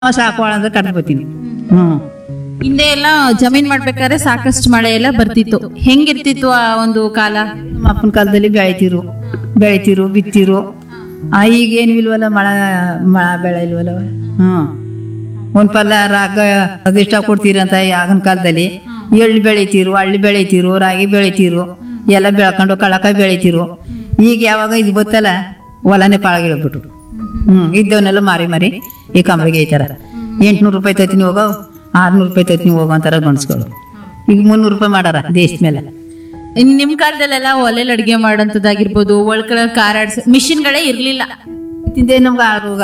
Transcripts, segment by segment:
ಸಾಕೋಳ ಅಂದ್ರೆ ಕಟ್ಟ ಬರ್ತೀನಿ ಹ್ಮ್ ಹಿಂದೆ ಎಲ್ಲ ಜಮೀನ್ ಮಾಡ್ಬೇಕಾದ್ರೆ ಸಾಕಷ್ಟು ಮಳೆ ಎಲ್ಲ ಬರ್ತಿತ್ತು ಹೆಂಗಿರ್ತಿತ್ತು ಆ ಒಂದು ಕಾಲ ನಮ್ಮ ಅಪ್ಪನ ಕಾಲದಲ್ಲಿ ಬೆಳಿತಿರು ಬೆಳಿತಿರು ಬಿತ್ತಿರು ಆ ಈಗೇನು ಇಲ್ವಲ್ಲ ಮಳೆ ಮಳೆ ಬೆಳೆ ಇಲ್ವಲ್ಲ ಹ್ಮ್ ಒಂದ್ ಪಲ್ಲ ರಾಗ ಅದಿಷ್ಟ ಕೊಡ್ತೀರಂತ ಆಗಿನ ಕಾಲದಲ್ಲಿ ಎಳ್ಳು ಬೆಳಿತಿರು ಹಳ್ಳಿ ಬೆಳಿತಿರು ರಾಗಿ ಬೆಳಿತಿರು ಎಲ್ಲ ಬೆಳ್ಕೊಂಡು ಕಳಕಾಯಿ ಬೆಳಿತಿರು ಈಗ ಯಾವಾಗ ಇದು ಬತ್ತಲ್ಲ ಹೊಲನೇ ಪಾಳಗಿಳ್ಬಿಟ್ಟು ಹ್ಮ್ ಇದ್ದವನ್ನೆಲ್ಲ ಮಾರಿ ಮಾರಿ ಈ ಕಮರಿಗೆ ಐತಾರ ಎಂಟ್ನೂರು ರೂಪಾಯಿ ತತ್ತೀನಿ ಹೋಗೋ ಆರ್ನೂರು ರೂಪಾಯಿ ತತ್ತೀನಿ ಹೋಗೋ ಅಂತಾರ ಗಂಡ್ಸ್ಗಳು ಈಗ ಮುನ್ನೂರು ರೂಪಾಯಿ ಮಾಡಾರ ದೇಶದ ಮೇಲೆ ಇನ್ ನಿಮ್ ಕಾಲದಲ್ಲೆಲ್ಲ ಒಲೆಲ್ ಅಡ್ಗೆ ಮಾಡೋಂಥದ್ದಾಗಿರ್ಬೋದು ಒಳ್ಕಳ ಕಾರಾಡ್ಸ್ ಮಿಷಿನ್ಗಳೇ ಇರ್ಲಿಲ್ಲ ತಿಂದೆ ನಮ್ಗೆ ಆರೋಗ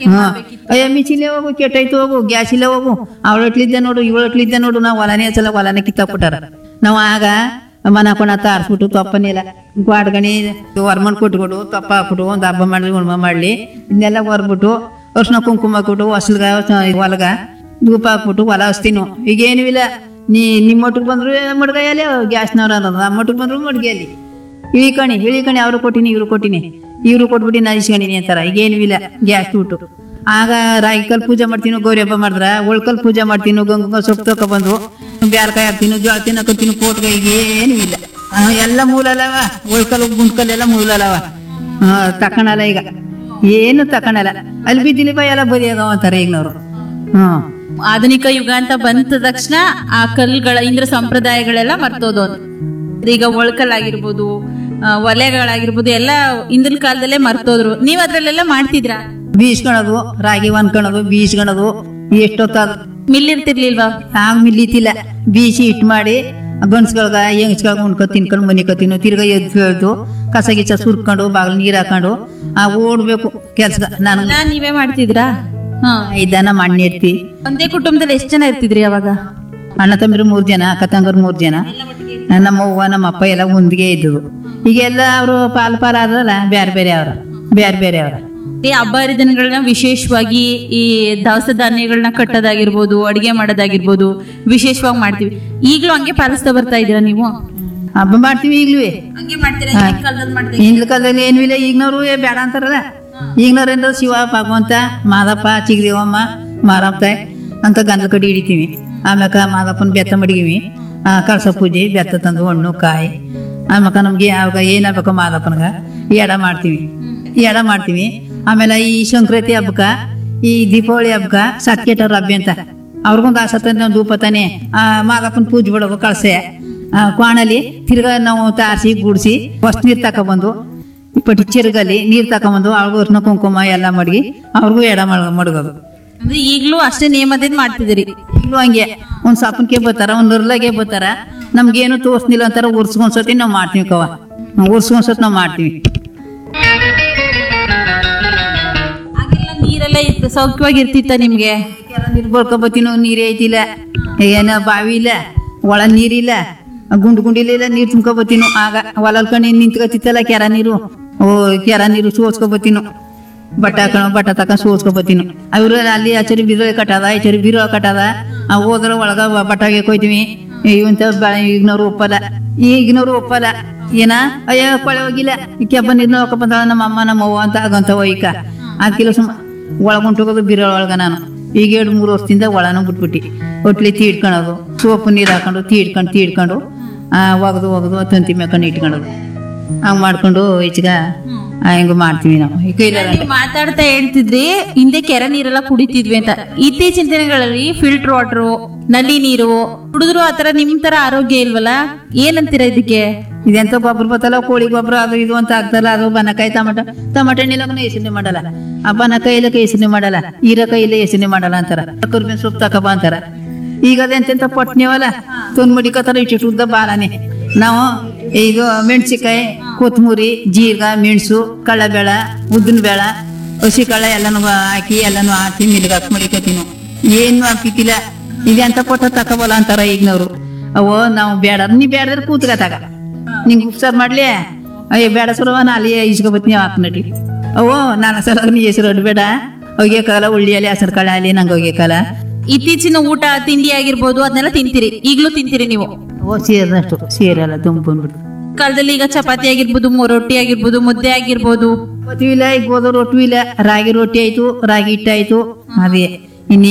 ಅಯ್ಯ ಮಿಚಿಲೆ ಹೋಗು ಕೆಟ್ಟೈತು ಹೋಗು ಗ್ಯಾಸ್ ಇಲ್ಲ ಹೋಗು ಅವಳು ಇಟ್ಲಿದ್ದೆ ನೋಡು ಇವಳು ಇಟ್ಲಿದ್ದೆ ನೋಡು ನಾವು ಹೊಲನೇ ಸಲ ಹೊಲನೇ ಕಿತ್ತಾಕ್ಬಿಟ್ಟಾರ ನಾವು ಆಗ ಮನ ಕೊಣ ತಾರ್ಸ್ಬಿಟ್ಟು ತೊಪ್ಪನೆಲ್ಲ ಗ್ವಾಡ್ಗಣಿ ಹೊರ್ಮಣ್ ಕೊಟ್ಕೊಡು ತೊಪ್ಪ ಹಾಕ್ಬಿಟ್ಟು ಒಂದು ಹಬ್ಬ ಮಾಡ್ಲಿ ಉಣ್ಮ ಮಾಡ್ಲಿ ಇದನ್ನೆಲ್ಲ ಹೊರ್ಬಿಟ್ಟು ಅರ್ಶಿನ ಕುಂಕುಮ ಹಾಕ್ಬಿಟ್ಟು ಹೊಸ್ಲ್ಗ ಹೊಲಗ ಧೂಪ ಹಾಕ್ಬಿಟ್ಟು ಹೊಲ ಹಚ್ತೀನು ಈಗೇನು ಇಲ್ಲ ನೀ ನಿಮ್ಮ ಒಟ್ಟಿಗೆ ಬಂದ್ರು ಮಡ್ಗೈಯಲ್ಲಿ ಗ್ಯಾಸ್ನವ್ರು ಅನ್ನೋದು ನಮ್ಮ ಒಟ್ಟಿಗೆ ಬಂದ್ರು ಮಡ್ಗೆಯಲ್ಲಿ ಇಳಿಕಣಿ ಇಳಿಕಣಿ ಅವ್ರು ಕೊಟ್ಟಿನಿ ಇವ್ರು ಕೊಟ್ಟಿನಿ ಇವ್ರು ಕೊಟ್ಬಿಟ್ಟು ನಾ ಇಸ್ಕೊಂಡಿನಿ ಅಂತಾರ ಈಗೇನು ಇಲ್ಲ ಗ್ಯಾಸ್ ಬಿಟ್ಟು ಆಗ ರಾಗಿಕಲ್ ಪೂಜೆ ಮಾಡ್ತೀನೋ ಗೌರಿ ಹಬ್ಬ ಮಾಡಿದ್ರ ಒಳ್ಕಲ್ ಪೂಜೆ ಮಾಡ್ತೀನೋ ಗಂಗ ಸೊಪ್ಪು ತಕ ಬಂದು ಬ್ಯಾರ್ಕಾಯಿ ಹಾಕ್ತೀನೋ ಜೋಳ ತಿನ್ನಕತ್ತೀನಿ ಕೋಟ್ಗ ಈಗ ಏನು ಇಲ್ಲ ಆ, ಎಲ್ಲ ಮೂಲ ಅಲ್ಲವ ಒಳ್ಕಲ್ ಗುಂಡ್ಕಲ್ ಎಲ್ಲ ಮೂಲ ಅಲ್ಲವ ಹಾ ತಕಣಲ್ಲ ಈಗ ಏನು ತಕಣಲ್ಲ ಅಲ್ಲಿ ಬಿದ್ದಿಲಿ ಬಾ ಎಲ್ಲ ಬದಿಯಾಗವ ಅಂತಾರೆ ಈಗಿನವ್ರು ಹ್ಮ್ ಆಧುನಿಕ ಯುಗ ಅಂತ ಬಂದ ತಕ್ಷಣ ಆ ಕಲ್ಗಳ ಇಂದ್ರ ಸಂಪ್ರದಾಯಗಳೆಲ್ಲ ಮರ್ತೋದು ಅದು. ಈಗ ಒಳ್ಕಲ್ ಆಗಿರ್ಬೋದು ಆ, ಒಲೆಗಳಾಗಿರ್ಬೋದು ಎಲ್ಲ ಹಿಂದಿನ ಕಾಲದಲ್ಲೇ ಮರ್ತೋದ್ರು ನೀವ್ ಅದ್ರಲ್ಲೆಲ್ಲ ಮಾಡ್ತಿದ್ರಾ ಬೀಸ್ಕೊಳೋದು ರಾಗಿ ಒನ್ಕೊಳೋದು ಬೀಸ್ಕೊಳೋದು ಎಷ್ಟೊತ್ತಾಗ ಮಿಲ್ ಇರ್ತಿರ್ಲಿಲ್ವಾ ಆಗ ಮಿಲ್ಲಿತಿಲ್ಲ ಬೀಸಿ ಹಿಟ್ಟು ಮಾಡಿ ಗಂಡ್ಸ್ಗಳ್ಗ ಹೆಂಗ್ಸ್ಗಳ್ಗ ಉಣ್ಕೊ ತಿನ್ಕೊಂಡು ಮನಿಕೊ ತಿನ್ನು ತಿರ್ಗಾ ಎದ್ದು ಹೇಳ್ದು ಕಸ ಗಿಸ ಸುರ್ಕೊಂಡು ಬಾಗಿಲು ನೀರು ಹಾಕೊಂಡು ಆ ಓಡ್ಬೇಕು ಕೆಲ್ಸ ನಾನು ಎಲ್ಲ ನೀವೇ ಮಾಡ್ತಿದ್ರಾ ಹಾ ಐದನ ಮಣ್ಣು ಎತ್ತಿ ಒಂದೇ ಕುಟುಂಬದಲ್ಲಿ ಎಷ್ಟ್ ಜನ ಇರ್ತಿದ್ರಿ ಅವಾಗ ಅಣ್ಣ ತಮ್ಮರು ಮೂರು ಜನ ಅಕ್ಕ ತಂಗರು ಮೂರು ಜನ ನಮ್ಮ ಅವ್ವ ನಮ್ಮ ಅಪ್ಪ ಎಲ್ಲ ಒಂದಿಗೆ ಇದ್ದವು ಈಗೆಲ್ಲ ಅವರು ಪಾಲ್ ಪಾಲ್ ಆದ್ರಲ್ಲ ಬೇರೆ ಬೇರೆ ಅವ್ರ ಬೇರೆ ಬೇರೆ ಅವ್ರ ಈ ಹಬ್ಬ ಹರಿದಿನಗಳನ್ನ ವಿಶೇಷವಾಗಿ ಈ ದವಸ ಧಾನ್ಯಗಳನ್ನ ಕಟ್ಟೋದಾಗಿರ್ಬೋದು ಅಡಿಗೆ ಮಾಡೋದಾಗಿರ್ಬೋದು ವಿಶೇಷವಾಗಿ ಮಾಡ್ತೀವಿ ಈಗಲೂ ಹಂಗೆ ಪಾಲಿಸ್ತಾ ಬರ್ತಾ ಇದೀರಾ ನೀವು ಹಬ್ಬ ಮಾಡ್ತೀವಿ ಈಗ್ಲೂ ಹಂಗೆ ಮಾಡ್ತೀರಾ ಹಾ. ಹಿಂದಿನ್ ಕಾಲದಲ್ಲಿ ಮಾಡ್ತಾ ಹಿಂದಿನ ಕಾಲದಲ್ಲಿ ಏನು ಇಲ್ಲ ಈಗಿನವ್ರು ಏ ಬೇಡ ಅಂತಾರಲ್ಲ ಈಗಿನವ್ರು ಏನಾರ ಶಿವ ಭಗವಂತ ಮಾದಪ್ಪ ಚಿಗದೇವಮ್ಮ ಮಾರಪ್ಪ ಅಂತ ಗಂಧದ ಕಡಿ ಹಿಡಿತೀವಿ ಆಮ್ಯಾಕ ಮಾದಪ್ಪನ ಬೆತ್ತ ಮಡಗಿವಿ ಆ, ಕಳಸ ಪೂಜೆ ಬೆತ್ತ ತಂದು ಹಣ್ಣು ಕಾಯಿ ಆಮ್ಯಾಕ ನಮ್ಗೆ ಯಾವಾಗ ಏನಾಗಬೇಕು ಮಾದಪ್ಪನ್ಗ ಎಡ ಮಾಡ್ತೀವಿ ಎಡ ಮಾಡ್ತೀವಿ ಆಮೇಲೆ ಈ ಸಂಕ್ರಾಂತಿ ಹಬ್ಬಕ್ಕ ಈ ದೀಪಾವಳಿ ಹಬ್ಬಕ್ಕ ಸತ್ಕೆಟವ್ರ ಹಬ್ಬ ಅಂತ ಅವ್ರಿಗೊಂದು ಆಸತ್ತಂದ್ರೆ ಒಂದು ಧೂಪ ತಾನೆ ಆ ಮಾದಪ್ಪನ ಪೂಜೆ ಬಿಡೋದು ಕಳಸೆ ಆ, ಕ್ವಾಣಲಿ ತಿರ್ಗಾ ನಾವು ತಾರಿಸಿ ಗುಡಿಸಿ ಹೊಸ ನೀರು ತಗೊಬಂದು ಇಪ್ಪಟ್ಟು ಚಿರಗಲ್ಲಿ ನೀರು ತಗೊಂಬಂದು ಅವ್ರಿಗೂ ಅರ್ಶಿನ ಕುಂಕುಮ ಎಲ್ಲ ಮಡಗಿ ಅವ್ರಿಗೂ ಎಡ ಮಡ್ ಮಡಗೋದು ಅಂದ್ರೆ ಈಗಲೂ ಅಷ್ಟೇ ನಿಯಮದಿಂದ ಮಾಡ್ತಿದ್ದೀರಿ ಈಗಲೂ ಹಂಗೆ ಒಂದು ಸಪ್ಪನ್ಗೆ ಬರ್ತಾರ ಒಂದು ನಿರ್ಲಾಗೆ ಬರ್ತಾರ ನಮ್ಗೇನು ತೋರಿಸ್ನಿಲ್ಲ ಅಂತಾರ ಉರ್ಸ್ಕೊಂಡ್ಸತಿ ನಾವು ಮಾಡ್ತೀವಿ ಕವ ಉರ್ಸ್ಕೊಂಡ್ಸತ್ ನಾವು ಮಾಡ್ತೀವಿ ಆಗೆಲ್ಲ ನೀರೆಲ್ಲ ಇತ್ತು ಸೌಖ್ಯವಾಗಿ ಇರ್ತಿತ್ತ ನಿಮ್ಗೆ ನೀರು ಬರ್ಕೊಬತ್ತೀನೋ ನೀರೇ ಐತಿಲ್ಲ ಏನ ಬಾವಿ ಇಲ್ಲ ಒಳ ನೀರಿಲ್ಲ ಗುಂಡು ಗುಂಡಿಲ್ಲ ಇಲ್ಲ ನೀರು ತುಂಬ್ಕೊಬತ್ತೀನು ಆಗ ಹೊಲಲ್ಕೊಂಡು ನಿಂತ್ಕೊತಿತ್ತಲ್ಲ ಕೆರ ನೀರು ಓ ಕೆರ ನೀರು ಸೋಸ್ಕೊಬತ್ತೀನು ಬಟ್ಟ ಹಾಕೊಂಡು ಬಟ್ಟ ತಕೊಂಡು ಸೋಸ್ಕೊಬತ್ತೀನು ಅವ್ರು ಅಲ್ಲಿ ಆಚರಿ ಬೀರೋ ಕಟ್ಟದ ಆಚರಿ ಬೀರೋ ಕಟ್ಟದ ಆ ಹೋದ್ರ ಒಳಗ ಬಟ್ಟಾಗೆ ಕೊಯ್ತೀವಿ ಇವಂತ ಈಗಿನವ್ರು ಒಪ್ಪಲ್ಲ ಈಗಿನವ್ರು ಒಪ್ಪಲ್ಲ ಏನ ಅಯ್ಯ ಕೊಳೆ ಹೋಗಿಲ್ಲ ಕೆಬ್ಬ ನೀರ್ನ ಹೋಗಕ್ ಬಂದಾಳ ನಮ್ಮ ಅಮ್ಮ ನಮ್ಮ ಅವ್ವ ಅಂತ ಆಗಂತ ಒಯ್ಕ ಅದಕ್ಕಿಲ್ಲ ಸುಮ್ಮ ಒಳಗುಂಟೋಗೋದು ಬೀರೋ ಒಳಗ ನಾನು ಈಗ ಎರಡು ಮೂರು ವರ್ಷದಿಂದ ಒಳನ ಬಿಟ್ಬಿಟ್ಟು ಒಟ್ಲಿ ತೀಡ್ಕೊಳೋದು ಸೋಪು ನೀರು ಹಾಕೊಂಡು ತೀಡ್ಕೊಂಡು ತೀಡ್ಕೊಂಡು ಆ ಒಗದು ಒಗದು ತಂತಿ ಮೇಕೊಂಡು ಇಟ್ಕೊಳ್ಳೋದು ಹಂಗೆ ಮಾಡ್ಕೊಂಡು ಈಚೆಗ ಹಿಂಗೆ ಮಾಡ್ತೀವಿ ನಾವು ಈ ಕೈಲಾರ ನೀವು ಮಾತಾಡ್ತಾ ಹೇಳ್ತಿದ್ರಿ ಹಿಂದೆ ಕೆರೆ ನೀರೆಲ್ಲ ಕುಡಿತಿದ್ವಿ ಅಂತ ಇತ್ತೀಚಿನ ದಿನಗಳಲ್ಲಿ ಫಿಲ್ಟರ್ ವಾಟರ್ ನಲ್ಲಿ ನೀರು ಕುಡಿದ್ರು ಆತರ ನಿಮ್ ತರ ಆರೋಗ್ಯ ಇಲ್ವಲ್ಲ ಏನಂತೀರಾ ಇದಕ್ಕೆ ಇದೆಂತ ಗೊಬ್ಬರ ಬತ್ತಲ್ಲ ಕೋಳಿ ಗೊಬ್ಬರ ಅದು ಇದು ಅಂತ ಆಗ್ತಲ್ಲ ಅದು ಬನಕಾಯಿ ಟಮಟ ಟಮಟ ಹಣ್ಣಿಲಕ್ಕೂ ಯೋಚನೆ ಮಾಡಲ್ಲ ಆ ಬನಕಾಯಿ ಇಲ್ಲಕ್ಕೆ ಯೋಚನೆ ಮಾಡಲ್ಲ ಹೀರೆಕಾಯಿ ಇಲ್ಲ ಯೋಚನೆ ಮಾಡಲ್ಲ ಅಂತಾರ ಕರ್ಬೇವಿನ ಸೊಪ್ಪು ತಕಬ ಅಂತಾರ ಈಗ ಅದೆಂತೆಂತ ಪಟ್ನಿವಲ್ಲ ತುಂದ್ ಮಡಿಕತ್ತಾರ ಇಟ್ಟಿಟ್ಟು ಉದ್ದ ಬಾಲನೆ ನಾವು ಇದು ಮೆಣಸಿಕಾಯಿ ಕೊತ್ತಂಬರಿ ಜೀರ್ಗ ಮೆಣಸು ಕಳ್ಳಬೇಳ ಉದ್ದಿನ ಬೇಳ ಹಸಿ ಕಳ್ಳ ಎಲ್ಲನೂ ಹಾಕಿ ಎಲ್ಲನೂ ಹಾಕಿ ಮಿಲ್ಗೆ ಹಾಕಿ ಮಡಿಕತ್ತೀವಿ ಏನು ಹಾಕಿಕ್ಕಿಲ್ಲ ಇದೆಂತ ಕೊಟ್ಟ ತಕಬಲ್ಲ ಅಂತಾರ ಈಗಿನವ್ರು ಅವೋ ನಾವು ಬೇಡ ನೀ ಬೇಡದ್ರೆ ಕೂತ್ಕತ್ತಾಗ ನಿಂಗೆ ಉಪ್ಸಾರು ಮಾಡ್ಲಿ ಅಯ್ಯೋ ಬೇಡ ಸುರವ ನಾ ಅಲ್ಲಿ ಇಸ್ಕೊಬತ್ತೀನಿ ಹಾಕ್ನಟಿ ಅವೋ ನಾನು ಸಲ ನೀ ಹೆಸರು ಅಡ್ಬೇಡ ಒಗ್ಯಕಾಲ ಉಳ್ಳಿಯಲ್ಲಿ ಹಸಿರು ಕಾಳ ಅಲ್ಲಿ ನಂಗೆ ಒಗ್ಯಕಾಲ ಇತ್ತೀಚಿನ ಊಟ ತಿಂಡಿ ಆಗಿರ್ಬೋದು ಅದನ್ನೆಲ್ಲ ತಿಂತೀರಿ ಈಗ್ಲೂ ತಿಂತೀರಿ ನೀವು ಓ ಸೇರಿದಷ್ಟು ಸೇರಲ್ಲ ತುಂಬ ಬಂದ್ಬಿಡ್ತು ಕಾಲದಲ್ಲಿ ಈಗ ಚಪಾತಿ ಆಗಿರ್ಬೋದು ಮೊ- ರೊಟ್ಟಿ ಆಗಿರ್ಬೋದು ಮುದ್ದೆ ಆಗಿರ್ಬೋದು ಗೊತ್ತಿಲ್ಲ ಈಗ ಗೋಧಿ ರೊಟ್ಟಿ ಇಲ್ಲ ರಾಗಿ ರೊಟ್ಟಿ ಆಯ್ತು ರಾಗಿ ಹಿಟ್ಟು ಆಯ್ತು ಅದೇ